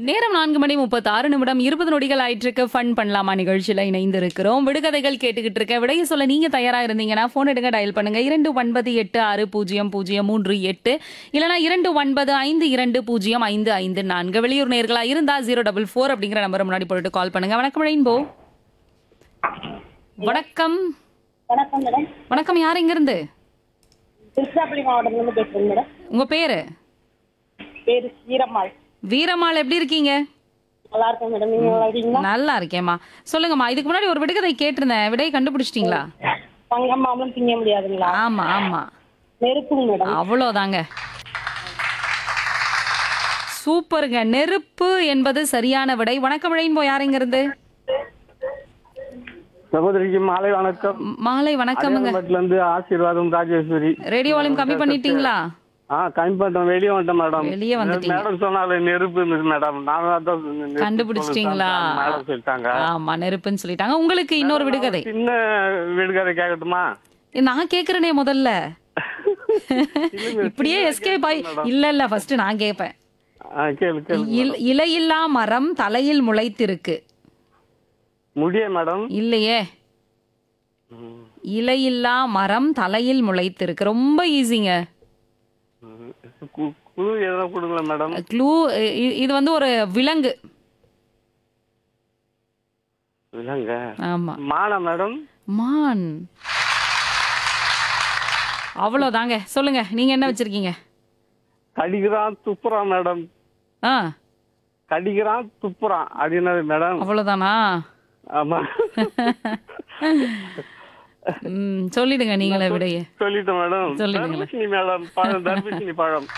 நேரம் நான்கு மணி முப்பத்தி ஆறு நிமிடம் இருபது நொடிகள் ஆயிட்டிருக்கு ஃபன் பண்ணலாமா நிகழ்ச்சியில இணைந்து இருக்கிறோம் விடுகதைகள் கேட்டுக்கிட்டு இருக்க விடைய சொல்ல நீங்க தயாரா இருந்தீங்கன்னா போன் எடுங்க டயல் பண்ணுங்க இரண்டு ஒன்பது எட்டு ஆறு பூஜ்ஜியம் பூஜ்ஜியம் மூன்று எட்டு இல்லனா இரண்டு ஒன்பது ஐந்து இரண்டு பூஜ்ஜியம் ஐந்து ஐந்து நான்கு வெளியூர் நேர்களா இருந்தா ஜீரோ டபுள் ஃபோர் அப்படிங்கிற நம்பர் முன்னாடி போட்டு கால் பண்ணுங்க வணக்கம் ரெயின்போ வணக்கம் வணக்கம் மேடம் வணக்கம் யார் இங்க இருந்து திருச்சிராப்பள்ளி மாவட்டத்துலேருந்து பேசுகிறேன் மேடம் உங்க பேரு பேர் ஈரம்மாள் வீரம்மாள் எப்படி இருக்கீங்க நல்லா இருக்கேன் மேடம் நீங்கள் நல்லா இருக்கீங்களா நல்லா இருக்கேம்மா சொல்லுங்கம்மா இதுக்கு முன்னாடி ஒரு விடுகதை கேட்டிருந்தேன் விடையை கண்டுபிடிச்சிட்டீங்களா தங்கம் மாமலம் திங்க முடியாதுங்களா ஆமா ஆமா நெருப்புங்க மேடம் அவ்வளோதாங்க சூப்பருங்க நெருப்பு என்பது சரியான விடை வணக்கம் ரெயின்போ யாருங்க இருந்து சகோதரிக்கு மாலை வணக்கம் மாலை வணக்கமுங்க அடையாளம்பட்டுல இருந்து ஆசீர்வாதம் ராஜேஸ்வரி ரேடியோ வால்யூம் கம்மி பண்ணிட்டீங்களா ஆ கம்மி பண்ணிட்டோம் வெளியே வந்துட்டேன் மேடம் வெளியே வந்துட்டீங்க. மேடம் சொன்னால நெருப்பு இருந்துச்சு மேடம் நானும் அதான் நெருப்பு கண்டுபிடிச்சிட்டீங்களா சொல்லிட்டாங்க. மேடம் சொல்லிட்டாங்க ஆமா நெருப்புன்னு சொல்லிட்டாங்க உங்களுக்கு இன்னொரு விடுகதை சின்ன விடுகதை கேட்கட்டுமா நான் கேக்குறேனே முதல்ல இப்படியே எஸ்கேப் ஆயி இல்ல இல்ல ஃபர்ஸ்ட் நான் கேட்பேன் ஆ, கேளு கேளு இல்- இலையில்லா மரம் தலையில் முளைத்திருக்கு முடிய மேடம் இல்லையே இலையில்லா மரம் தலையில் முளைத்திருக்கு ரொம்ப ஈஸிங்க ம். கு- குழு எதனா கொடுங்களேன் மேடம் க்ளூ இது வந்து ஒரு விலங்கு இல்லைங்க ஆமா மானா மேடம் மான் அவ்வளோதாங்க சொல்லுங்க நீங்க என்ன வச்சிருக்கீங்க கடிக்கிறான் துப்புறான் மேடம் ஆ கடிக்கிறான் துப்புறான் அப்படின்னது மேடம் அவ்வளோதானா ஆமா ம் சொல்லிடுங்க நீங்களே விடைய சொல்லிட்டேன் மேடம் சொல்லிடுங்களேன். தர்பூசணி மேடம் பழம் தர்பூசணி பழம்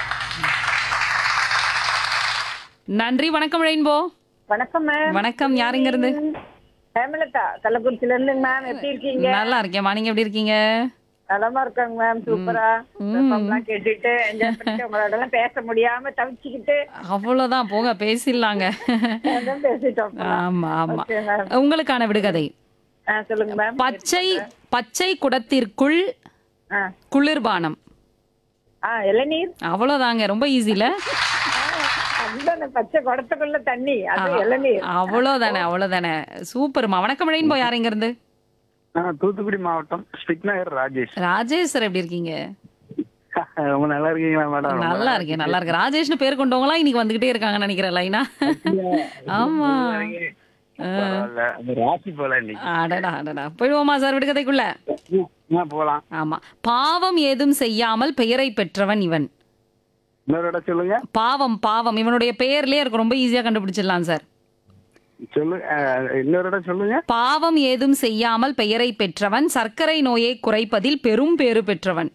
நன்றி வணக்கம் ரெயின்போ வணக்கம் மேம் வணக்கம் யாருங்க இருந்து ஹேமலதா கள்ளக்குறிச்சில இருந்து மேம் எப்படி இருக்கீங்க நல்லா இருக்கேம்மா நீங்க எப்படி இருக்கீங்க நலமா இருக்காங்க மேம் சூப்பரா எல்லாம் கேட்டுட்டு என்ஜாய் பண்ணிட்டு உங்களோட எல்லாம் பேச முடியாம தவிச்சுக்கிட்டு அவ்வளோதான் போங்க பேசிடலாங்க அதான் பேசிட்டோம் ஆமா ஆமா Okay, ma'am. உங்களுக்கான விடுகதை ஆ சொல்லுங்க மேம் பச்சை பச்சை குடத்திற்குள் ஆ குளிர்பானம் ஆ இளநீர் அவ்வளோதாங்க ரொம்ப ஈஸில அந்த பச்சை குடத்துக்குள்ள தண்ணி அது இளநீர் அவ்வளவுதானே அவ்வளோதானே அவ்வளோதானே சூப்பர்மா வணக்கம் ரெயின்போ யார் இங்க இருந்து தூத்துக்குடி மாவட்டம் ஸ்பிக்நகர் ராஜேஷ் ராஜேஷ் சார் எப்படி இருக்கீங்க ரொம்ப நல்லா இருக்கீங்களா மேடம் நல்லா இருக்கேன் நல்லா இருக்கேன் ராஜேஷ்னு பேர் கொண்டவங்களாம் இன்னைக்கு வந்துகிட்டே இருக்காங்கன்னு நினைக்கிறேன் லைனா ஆமா பரவாயில்ல. அந்த ராசி போல இன்னைக்கு அடடா அடடா போயிடுவோமா சார் விடுகதைக்குள்ள ஆ, போலாம் ஆமா பாவம் ஏதும் செய்யாமல் பெயரை பெற்றவன் இவன் இன்னொரு இடம் சொல்லுங்க பாவம் பாவம் இவனுடைய பெயர்லயே இருக்கு ரொம்ப ஈஸியா கண்டுபிடிச்சிடலாம் சார் சொல்லு அஹ், இன்னொரு இடம் சொல்லுங்க பாவம் ஏதும் செய்யாமல் பெயரை பெற்றவன் சர்க்கரை நோயை குறைப்பதில் பெரும் பேறு பெற்றவன்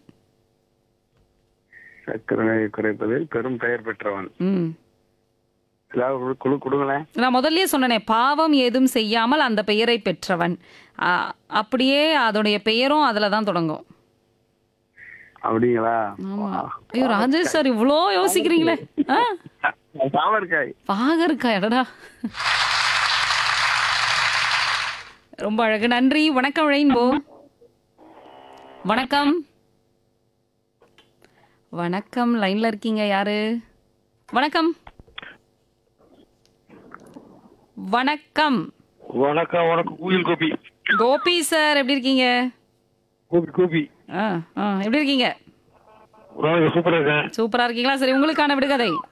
சக்கரை நோயை குறைப்பதில் பெரும் பெயர் பெற்றவன் ம் ஏதாவது ஒரு குழு கொடுங்களேன் நான் முதல்லயே சொன்னனே பாவம் ஏதும் செய்யாமல் அந்த பெயரை பெற்றவன் ஆ, அப்படியே அதோடைய பெயரும் அதுல தான் தொடங்கும் அப்படிங்களா ஆமா ஐயோ ராஜேஷ் சார் இவ்வளோ யோசிக்கிறீங்களே ஆ சாமர்காய் பாகற்காய் அடடா ரொம்ப அழகு நன்றி வணக்கம் ரெயின்போ வணக்கம் வணக்கம் லைன்ல இருக்கீங்க யாரு வணக்கம் வணக்கம் வணக்கம் வணக்கம் கோயில் கோபி கோபி சார் எப்படி இருக்கீங்க கோபி கோபி ஆ ஆ எப்படி இருக்கீங்க சூப்பரா இருக்கேன் சூப்பரா இருக்கீங்களா சரி உங்களுக்கான விடுகதை